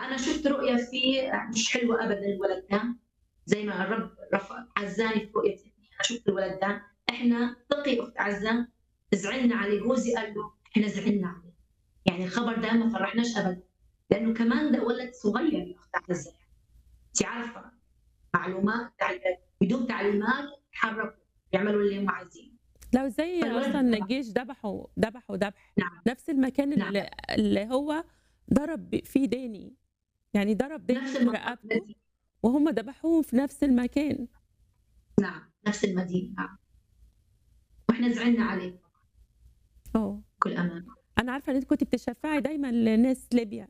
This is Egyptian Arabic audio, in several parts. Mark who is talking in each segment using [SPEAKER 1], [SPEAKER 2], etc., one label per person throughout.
[SPEAKER 1] فانا شفت رؤيه فيه مش حلوه ابدا الولد ده زي ما الرب رفع عزاني في رؤيه ابني انا شفت الولد ده احنا ثقي اخت عزه زعلنا عليه جوزي قال له احنا زعلنا عليه يعني الخبر ده ما فرحناش ابدا لانه كمان ده ولد صغير يا اخت عزه انت عارفه معلومات بدون تعليمات تحركوا يعملوا اللي هم عايزينه
[SPEAKER 2] لو زي
[SPEAKER 1] فالولد
[SPEAKER 2] اصلا
[SPEAKER 1] طبعا.
[SPEAKER 2] الجيش ذبحوا ذبحوا ذبح
[SPEAKER 1] نعم
[SPEAKER 2] نفس المكان
[SPEAKER 1] نعم.
[SPEAKER 2] اللي, اللي هو ضرب فيه داني يعني ضرب داني
[SPEAKER 1] نفس
[SPEAKER 2] في
[SPEAKER 1] المنطقه
[SPEAKER 2] رقبته
[SPEAKER 1] التي
[SPEAKER 2] وهم ذبحوه في نفس المكان
[SPEAKER 1] نعم نفس المدينه نعم واحنا زعلنا عليه
[SPEAKER 2] اه
[SPEAKER 1] بكل امانه
[SPEAKER 2] انا عارفه ان انت كنت بتشفعي دايما لناس ليبيا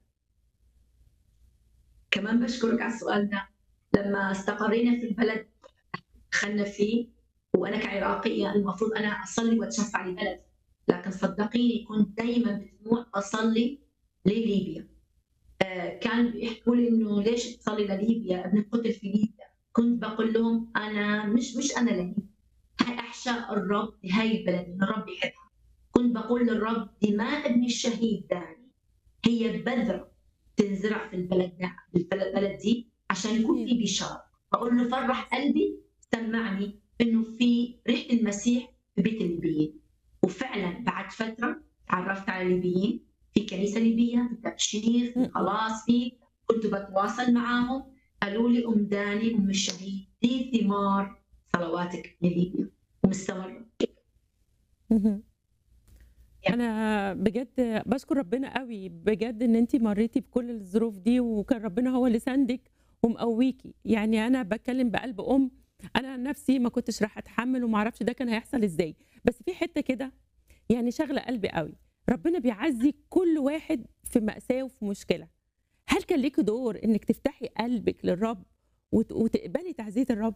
[SPEAKER 1] كمان بشكرك على السؤال ده لما استقرينا في البلد دخلنا فيه وانا كعراقيه المفروض انا اصلي واتشفع لبلد لكن صدقيني كنت دائما بدموع اصلي لليبيا آه، كان بيحكوا لي انه ليش تصلي لليبيا ابنك قتل في ليبيا كنت بقول لهم انا مش مش انا لهيب هاي احشاء الرب لهي البلد إن الرب يحبها كنت بقول للرب دماء ابني الشهيد داني هي بذره تنزرع في البلد ده البلد دي عشان يكون في بشاره بقول له فرح قلبي سمعني انه في ريحه المسيح في بيت الليبيين وفعلا بعد فتره تعرفت على الليبيين في كنيسه ليبيه في تبشير في خلاص في كنت بتواصل معاهم قالوا لي ام داني ام الشهيد دي ثمار صلواتك لليبيا ومستمره
[SPEAKER 2] مهم. انا بجد بشكر ربنا قوي بجد ان انت مريتي بكل الظروف دي وكان ربنا هو اللي ساندك ومقويكي يعني انا بتكلم بقلب ام انا عن نفسي ما كنتش راح اتحمل وما اعرفش ده كان هيحصل ازاي بس في حته كده يعني شغله قلبي قوي ربنا بيعزي كل واحد في مأساة وفي مشكله هل كان ليكي دور انك تفتحي قلبك للرب وت- وتقبلي تعزيه الرب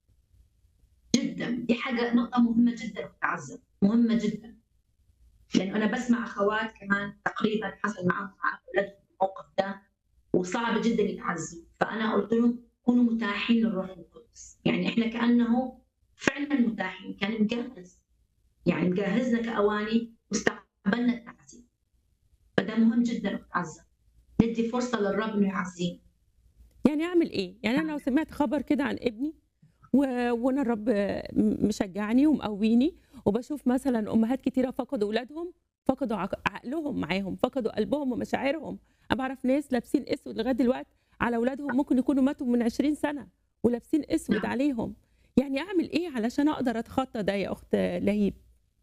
[SPEAKER 1] جدا دي حاجه نقطه مهمه جدا تعزم مهمه جدا لانه انا بسمع اخوات كمان تقريبا حصل معهم مع اولادهم الموقف ده وصعب جدا يتعزوا فانا قلت لهم كونوا متاحين للروح القدس يعني احنا كانه فعلا متاحين كان مجهز يعني مجهزنا كاواني واستقبلنا التعزيه فده مهم جدا تعزى ندي فرصه للرب انه يعزينا
[SPEAKER 2] يعني اعمل ايه يعني انا لو سمعت خبر كده عن ابني و... وانا الرب م- مشجعني ومقويني وبشوف مثلا امهات كتيره فقدوا اولادهم فقدوا عق- عقلهم معاهم فقدوا قلبهم ومشاعرهم انا بعرف ناس لابسين اسود لغايه دلوقتي على اولادهم ممكن يكونوا ماتوا من 20 سنه ولابسين اسود
[SPEAKER 1] نعم.
[SPEAKER 2] عليهم يعني اعمل ايه علشان اقدر اتخطى ده يا اخت لهيب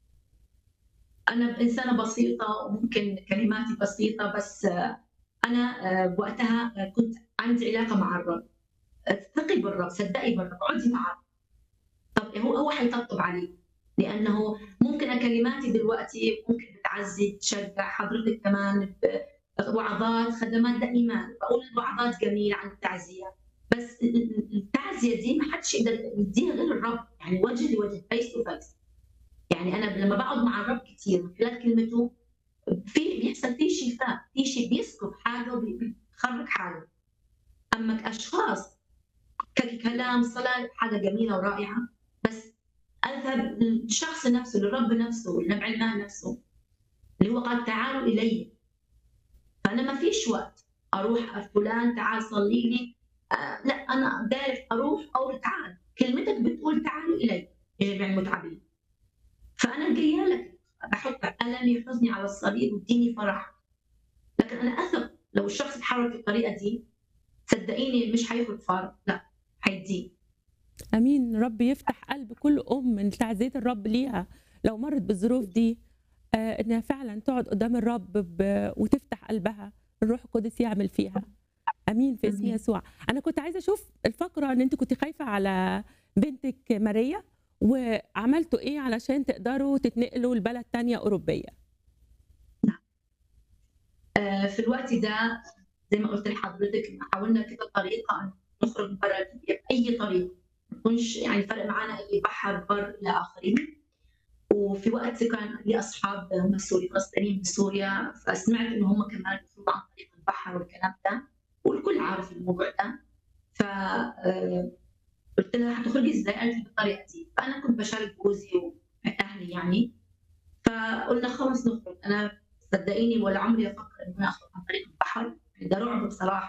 [SPEAKER 1] انا انسانه بسيطه وممكن كلماتي بسيطه بس آه، انا آه، وقتها آه، كنت عندي علاقه مع الرب ثقي بالرب صدقي بالرب اقعدي معه طب هو هو حيطبطب عليك لانه ممكن كلماتي دلوقتي ممكن بتعزي تشجع حضرتك كمان بوعظات خدمات ده ايمان بقول الوعظات جميله عن التعزيه بس ال- ال- التعزيه دي ما حدش يقدر يديها غير الرب يعني وجه لوجه فيس تو فيس يعني انا لما بقعد مع الرب كثير من خلال كلمته في بيحصل في شفاء في شيء بيسكب حاجه وبيخرج حاجه اما كاشخاص ككلام صلاه حاجه جميله ورائعه بس اذهب للشخص نفسه للرب نفسه لنبع الماء نفسه اللي هو قال تعالوا الي فانا ما فيش وقت اروح فلان تعال صلي لي آه لا انا داير اروح او تعال كلمتك بتقول تعالوا الي يا جميع المتعبين فانا جايه لك بحط المي حزني على الصليب واديني فرح لكن انا اثق لو الشخص اتحرك بالطريقه دي صدقيني مش هيخرج فارغ لا هيديه
[SPEAKER 2] امين رب يفتح قلب كل ام من تعزيه الرب ليها لو مرت بالظروف دي آه انها فعلا تقعد قدام الرب ب... وتفتح قلبها الروح القدس يعمل فيها امين في اسم
[SPEAKER 1] آمين.
[SPEAKER 2] يسوع انا كنت عايزه اشوف الفقره ان انت كنت خايفه على بنتك ماريا وعملتوا ايه علشان تقدروا تتنقلوا لبلد تانية اوروبيه
[SPEAKER 1] آه، في الوقت ده زي ما قلت لحضرتك حاولنا كذا طريقه أن نخرج برا ليبيا باي طريقه ما يكونش يعني فرق معنا اي بحر بر الى اخره وفي وقت كان لي اصحاب هم سوري فلسطينيين من سوريا فسمعت انه هم كمان بيطلعوا عن طريق البحر والكلام ده والكل عارف الموضوع ده ف آه، قلت لها حتخرجي ازاي؟ قالت لي بالطريقه دي فانا كنت بشارك جوزي واهلي يعني فقلنا خلص نخرج انا صدقيني ولا عمري افكر انه انا اخرج عن طريق البحر ده رعب بصراحه